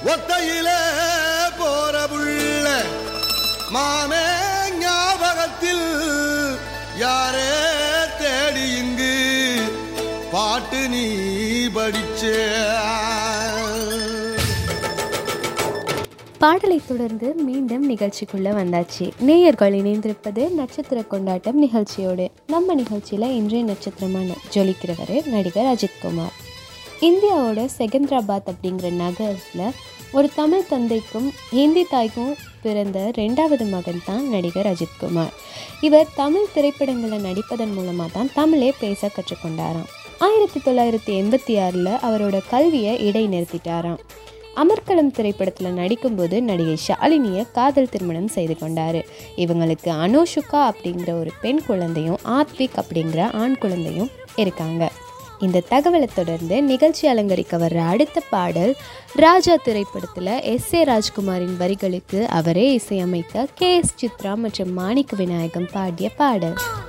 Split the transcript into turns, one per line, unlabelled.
ஒத்தையிலே போற புள்ள மாமே ஞாபகத்தில் யாரே தேடி இங்கு பாட்டு நீ படிச்ச
பாடலைத் தொடர்ந்து மீண்டும் நிகழ்ச்சிக்குள்ள வந்தாச்சு நேயர்கள் இணைந்திருப்பது நட்சத்திர கொண்டாட்டம் நிகழ்ச்சியோடு நம்ம நிகழ்ச்சியில் இன்றைய நட்சத்திரமான ஜொலிக்கிறவர் நடிகர் அஜித்குமார் இந்தியாவோட செகந்திராபாத் அப்படிங்கிற நகரத்தில் ஒரு தமிழ் தந்தைக்கும் ஹிந்தி தாய்க்கும் பிறந்த ரெண்டாவது மகன் தான் நடிகர் அஜித்குமார் இவர் தமிழ் திரைப்படங்களில் நடிப்பதன் மூலமாக தான் தமிழே பேச கற்றுக்கொண்டாராம் ஆயிரத்தி தொள்ளாயிரத்தி எண்பத்தி ஆறில் அவரோட கல்வியை இடைநிறுத்திட்டாராம் அமர்கலம் திரைப்படத்தில் நடிக்கும்போது நடிகை ஷாலினியை காதல் திருமணம் செய்து கொண்டார் இவங்களுக்கு அனோஷுகா அப்படிங்கிற ஒரு பெண் குழந்தையும் ஆத்விக் அப்படிங்கிற ஆண் குழந்தையும் இருக்காங்க இந்த தகவலை தொடர்ந்து நிகழ்ச்சி அலங்கரிக்க வர்ற அடுத்த பாடல் ராஜா திரைப்படத்தில் எஸ் ஏ ராஜ்குமாரின் வரிகளுக்கு அவரே இசையமைத்த கே எஸ் சித்ரா மற்றும் மாணிக்க விநாயகம் பாடிய பாடல்